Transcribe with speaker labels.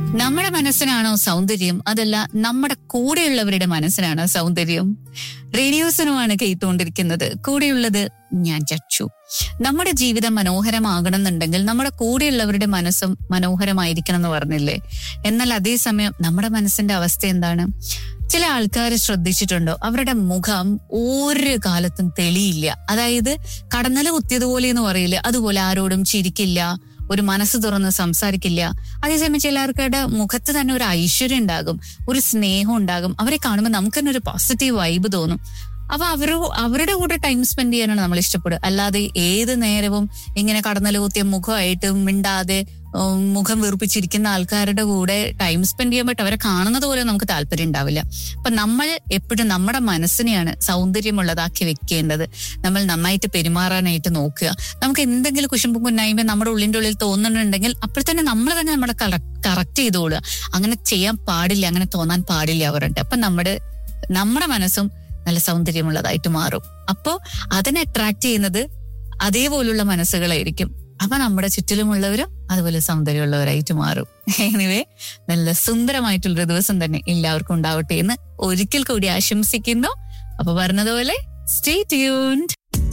Speaker 1: നമ്മുടെ മനസ്സിനാണോ സൗന്ദര്യം അതല്ല നമ്മുടെ കൂടെയുള്ളവരുടെ മനസ്സിനാണോ സൗന്ദര്യം റേഡിയോസിനുമാണ് കേട്ടുകൊണ്ടിരിക്കുന്നത് കൂടെയുള്ളത് ഞാൻ ചച്ചു നമ്മുടെ ജീവിതം മനോഹരമാകണം എന്നുണ്ടെങ്കിൽ നമ്മുടെ കൂടെയുള്ളവരുടെ മനസ്സും മനോഹരമായിരിക്കണം എന്ന് പറഞ്ഞില്ലേ എന്നാൽ അതേസമയം നമ്മുടെ മനസ്സിന്റെ അവസ്ഥ എന്താണ് ചില ആൾക്കാർ ശ്രദ്ധിച്ചിട്ടുണ്ടോ അവരുടെ മുഖം ഒരു കാലത്തും തെളിയില്ല അതായത് കടന്നല കുത്തിയതുപോലെ എന്ന് പറയില്ല അതുപോലെ ആരോടും ചിരിക്കില്ല ഒരു മനസ്സ് തുറന്ന് സംസാരിക്കില്ല അതേസമയം ചിലർക്കടെ മുഖത്ത് തന്നെ ഒരു ഐശ്വര്യം ഉണ്ടാകും ഒരു സ്നേഹം ഉണ്ടാകും അവരെ കാണുമ്പോൾ നമുക്ക് തന്നെ ഒരു പോസിറ്റീവ് വൈബ് തോന്നും അപ്പൊ അവരോ അവരുടെ കൂടെ ടൈം സ്പെൻഡ് ചെയ്യാനാണ് നമ്മൾ ഇഷ്ടപ്പെടുക അല്ലാതെ ഏത് നേരവും ഇങ്ങനെ കടന്നല് കുത്തിയ മുഖമായിട്ട് മിണ്ടാതെ ഉം, മുഖം വീർപ്പിച്ചിരിക്കുന്ന ആൾക്കാരുടെ കൂടെ ടൈം സ്പെൻഡ് ചെയ്യാൻ പറ്റും അവരെ കാണുന്നത് പോലെ നമുക്ക് താല്പര്യം ഉണ്ടാവില്ല അപ്പൊ നമ്മൾ എപ്പോഴും നമ്മുടെ മനസ്സിനെയാണ് സൗന്ദര്യമുള്ളതാക്കി വെക്കേണ്ടത് നമ്മൾ നന്നായിട്ട് പെരുമാറാനായിട്ട് നോക്കുക നമുക്ക് എന്തെങ്കിലും കുശുമ്പും കുന്നായ്മ നമ്മുടെ ഉള്ളിന്റെ ഉള്ളിൽ തോന്നുന്നുണ്ടെങ്കിൽ അപ്പോൾ തന്നെ നമ്മൾ തന്നെ നമ്മുടെ കറക്റ്റ് ചെയ്തോളുക അങ്ങനെ ചെയ്യാൻ പാടില്ല അങ്ങനെ തോന്നാൻ പാടില്ല അവരുണ്ട് അപ്പൊ നമ്മുടെ നമ്മുടെ മനസ്സും നല്ല സൗന്ദര്യമുള്ളതായിട്ട് മാറും അപ്പോ അതിനെ അട്രാക്ട് ചെയ്യുന്നത് അതേപോലുള്ള മനസ്സുകളായിരിക്കും അപ്പൊ നമ്മുടെ ചുറ്റിലുമുള്ളവരും അതുപോലെ സൗന്ദര്യമുള്ളവരായിട്ട് മാറും എനിവേ നല്ല സുന്ദരമായിട്ടുള്ളൊരു ദിവസം തന്നെ എല്ലാവർക്കും ഉണ്ടാവട്ടെ എന്ന് ഒരിക്കൽ കൂടി ആശംസിക്കുന്നു അപ്പൊ പറഞ്ഞതുപോലെ സ്റ്റേ ട്യൂൺഡ്